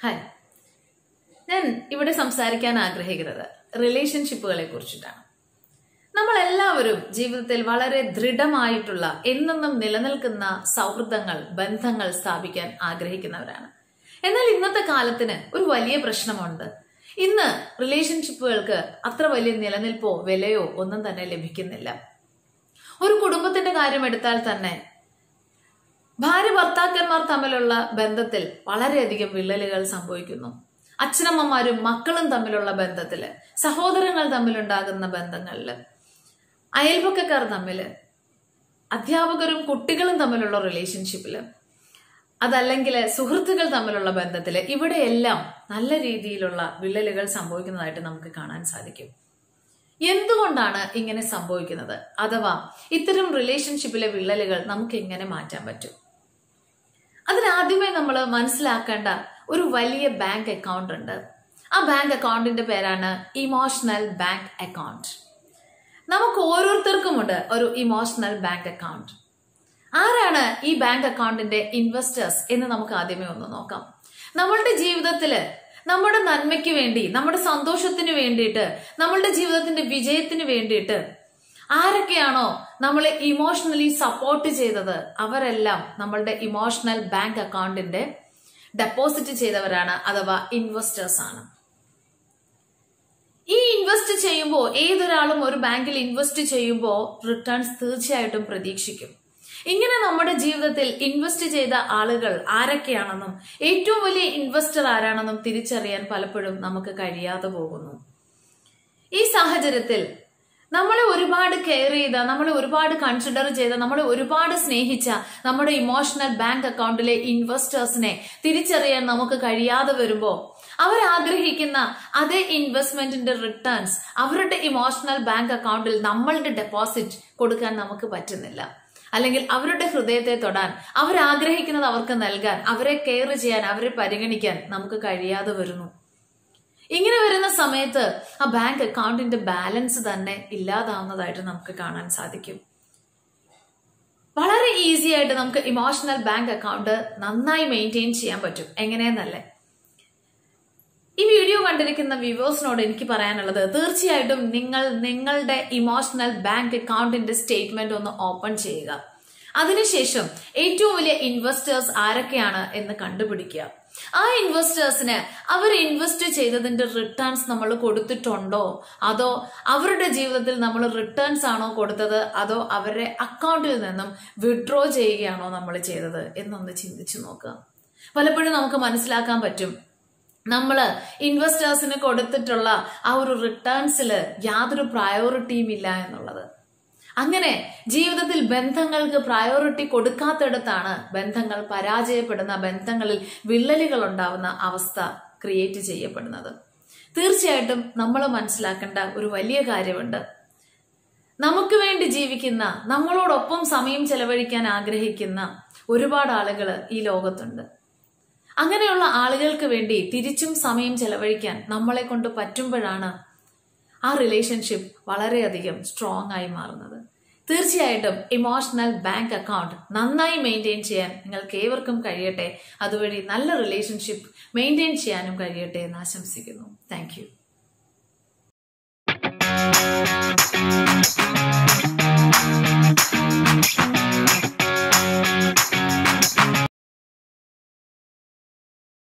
hi ഞാൻ ഇവിടെ സംസാരിക്കാൻ ആഗ്രഹിക്കുന്നത് റിലേഷൻഷിപ്പുകളെ കുറിച്ചിട്ടാണ് നമ്മൾ എല്ലാവരും ജീവിതത്തിൽ വളരെ ദൃഢമായിട്ടുള്ള എന്നെന്നും നിലനിൽക്കുന്ന സൗഹൃദങ്ങൾ ബന്ധങ്ങൾ സ്ഥാപിക്കാൻ ആഗ്രഹിക്കുന്നവരാണ് എന്നാൽ ഇന്നത്തെ കാലത്തിന് ഒരു വലിയ പ്രശ്നമുണ്ട് ഇന്ന് റിലേഷൻഷിപ്പുകൾക്ക് അത്ര വലിയ നിലനിൽപ്പോ വിലയോ ഒന്നും തന്നെ ലഭിക്കുന്നില്ല ഒരു കുടുംബത്തിന്റെ കാര്യം എടുത്താൽ തന്നെ ഭാര്യ ഭർത്താക്കന്മാർ തമ്മിലുള്ള ബന്ധത്തിൽ വളരെയധികം വിള്ളലുകൾ സംഭവിക്കുന്നു അച്ഛനമ്മമാരും മക്കളും തമ്മിലുള്ള ബന്ധത്തില് സഹോദരങ്ങൾ തമ്മിലുണ്ടാകുന്ന ബന്ധങ്ങളില് അയൽപക്കക്കാർ തമ്മില് അധ്യാപകരും കുട്ടികളും തമ്മിലുള്ള റിലേഷൻഷിപ്പില് അതല്ലെങ്കിൽ സുഹൃത്തുക്കൾ തമ്മിലുള്ള ബന്ധത്തില് ഇവിടെയെല്ലാം നല്ല രീതിയിലുള്ള വിള്ളലുകൾ സംഭവിക്കുന്നതായിട്ട് നമുക്ക് കാണാൻ സാധിക്കും എന്തുകൊണ്ടാണ് ഇങ്ങനെ സംഭവിക്കുന്നത് അഥവാ ഇത്തരം റിലേഷൻഷിപ്പിലെ വിള്ളലുകൾ നമുക്ക് എങ്ങനെ മാറ്റാൻ പറ്റും അതിനാദ്യമേ നമ്മൾ മനസ്സിലാക്കേണ്ട ഒരു വലിയ ബാങ്ക് അക്കൗണ്ട് ഉണ്ട് ആ ബാങ്ക് അക്കൗണ്ടിന്റെ പേരാണ് ഇമോഷണൽ ബാങ്ക് അക്കൗണ്ട് നമുക്ക് ഓരോരുത്തർക്കുമുണ്ട് ഒരു ഇമോഷണൽ ബാങ്ക് അക്കൗണ്ട് ആരാണ് ഈ ബാങ്ക് അക്കൗണ്ടിന്റെ ഇൻവെസ്റ്റേഴ്സ് എന്ന് നമുക്ക് ആദ്യമേ ഒന്ന് നോക്കാം നമ്മളുടെ ജീവിതത്തില് നമ്മുടെ നന്മയ്ക്ക് വേണ്ടി നമ്മുടെ സന്തോഷത്തിന് വേണ്ടിയിട്ട് നമ്മളുടെ ജീവിതത്തിന്റെ വിജയത്തിന് വേണ്ടിയിട്ട് ആരൊക്കെയാണോ നമ്മളെ ഇമോഷണലി സപ്പോർട്ട് ചെയ്തത് അവരെല്ലാം നമ്മളുടെ ഇമോഷണൽ ബാങ്ക് അക്കൗണ്ടിന്റെ ഡെപ്പോസിറ്റ് ചെയ്തവരാണ് അഥവാ ഇൻവെസ്റ്റേഴ്സ് ആണ് ഈ ഇൻവെസ്റ്റ് ചെയ്യുമ്പോൾ ഏതൊരാളും ഒരു ബാങ്കിൽ ഇൻവെസ്റ്റ് ചെയ്യുമ്പോൾ റിട്ടേൺസ് തീർച്ചയായിട്ടും പ്രതീക്ഷിക്കും ഇങ്ങനെ നമ്മുടെ ജീവിതത്തിൽ ഇൻവെസ്റ്റ് ചെയ്ത ആളുകൾ ആരൊക്കെയാണെന്നും ഏറ്റവും വലിയ ഇൻവെസ്റ്റർ ആരാണെന്നും തിരിച്ചറിയാൻ പലപ്പോഴും നമുക്ക് കഴിയാതെ പോകുന്നു ഈ സാഹചര്യത്തിൽ നമ്മളെ ഒരുപാട് കെയർ ചെയ്ത നമ്മളെ ഒരുപാട് കൺസിഡർ ചെയ്ത നമ്മളെ ഒരുപാട് സ്നേഹിച്ച നമ്മുടെ ഇമോഷണൽ ബാങ്ക് അക്കൗണ്ടിലെ ഇൻവെസ്റ്റേഴ്സിനെ തിരിച്ചറിയാൻ നമുക്ക് കഴിയാതെ വരുമ്പോൾ അവരാഗ്രഹിക്കുന്ന അതേ ഇൻവെസ്റ്റ്മെന്റിന്റെ റിട്ടേൺസ് അവരുടെ ഇമോഷണൽ ബാങ്ക് അക്കൗണ്ടിൽ നമ്മളുടെ ഡെപ്പോസിറ്റ് കൊടുക്കാൻ നമുക്ക് പറ്റുന്നില്ല അല്ലെങ്കിൽ അവരുടെ ഹൃദയത്തെ തൊടാൻ അവരാഗ്രഹിക്കുന്നത് അവർക്ക് നൽകാൻ അവരെ കെയർ ചെയ്യാൻ അവരെ പരിഗണിക്കാൻ നമുക്ക് കഴിയാതെ വരുന്നു ഇങ്ങനെ വരുന്ന സമയത്ത് ആ ബാങ്ക് അക്കൗണ്ടിന്റെ ബാലൻസ് തന്നെ ഇല്ലാതാവുന്നതായിട്ട് നമുക്ക് കാണാൻ സാധിക്കും വളരെ ഈസി ആയിട്ട് നമുക്ക് ഇമോഷണൽ ബാങ്ക് അക്കൗണ്ട് നന്നായി മെയിൻറ്റെയിൻ ചെയ്യാൻ പറ്റും എങ്ങനെയെന്നല്ലേ ഈ വീഡിയോ കണ്ടിരിക്കുന്ന വ്യൂവേഴ്സിനോട് എനിക്ക് പറയാനുള്ളത് തീർച്ചയായിട്ടും നിങ്ങൾ നിങ്ങളുടെ ഇമോഷണൽ ബാങ്ക് അക്കൗണ്ടിന്റെ സ്റ്റേറ്റ്മെന്റ് ഒന്ന് ഓപ്പൺ ചെയ്യുക അതിനുശേഷം ഏറ്റവും വലിയ ഇൻവെസ്റ്റേഴ്സ് ആരൊക്കെയാണ് എന്ന് കണ്ടുപിടിക്കുക ആ ഇൻവെസ്റ്റേഴ്സിന് അവർ ഇൻവെസ്റ്റ് ചെയ്തതിന്റെ റിട്ടേൺസ് നമ്മൾ കൊടുത്തിട്ടുണ്ടോ അതോ അവരുടെ ജീവിതത്തിൽ നമ്മൾ റിട്ടേൺസ് ആണോ കൊടുത്തത് അതോ അവരുടെ അക്കൗണ്ടിൽ നിന്നും വിഡ്രോ ചെയ്യുകയാണോ നമ്മൾ ചെയ്തത് എന്നൊന്ന് ചിന്തിച്ചു നോക്കുക പലപ്പോഴും നമുക്ക് മനസ്സിലാക്കാൻ പറ്റും നമ്മൾ ഇൻവെസ്റ്റേഴ്സിന് കൊടുത്തിട്ടുള്ള ആ ഒരു റിട്ടേൺസിൽ യാതൊരു പ്രയോറിറ്റിയും ഇല്ല എന്നുള്ളത് അങ്ങനെ ജീവിതത്തിൽ ബന്ധങ്ങൾക്ക് പ്രയോറിറ്റി കൊടുക്കാത്തിടത്താണ് ബന്ധങ്ങൾ പരാജയപ്പെടുന്ന ബന്ധങ്ങളിൽ വിള്ളലുകൾ ഉണ്ടാവുന്ന അവസ്ഥ ക്രിയേറ്റ് ചെയ്യപ്പെടുന്നത് തീർച്ചയായിട്ടും നമ്മൾ മനസ്സിലാക്കേണ്ട ഒരു വലിയ കാര്യമുണ്ട് നമുക്ക് വേണ്ടി ജീവിക്കുന്ന നമ്മളോടൊപ്പം സമയം ചെലവഴിക്കാൻ ആഗ്രഹിക്കുന്ന ഒരുപാട് ആളുകൾ ഈ ലോകത്തുണ്ട് അങ്ങനെയുള്ള ആളുകൾക്ക് വേണ്ടി തിരിച്ചും സമയം ചെലവഴിക്കാൻ നമ്മളെ കൊണ്ട് പറ്റുമ്പോഴാണ് ആ റിലേഷൻഷിപ്പ് വളരെയധികം സ്ട്രോങ് ആയി മാറുന്നത് തീർച്ചയായിട്ടും ഇമോഷണൽ ബാങ്ക് അക്കൗണ്ട് നന്നായി മെയിൻറ്റെയിൻ ചെയ്യാൻ നിങ്ങൾക്ക് ഏവർക്കും കഴിയട്ടെ അതുവഴി നല്ല റിലേഷൻഷിപ്പ് മെയിൻറ്റെയിൻ ചെയ്യാനും കഴിയട്ടെ എന്ന് ആശംസിക്കുന്നു താങ്ക്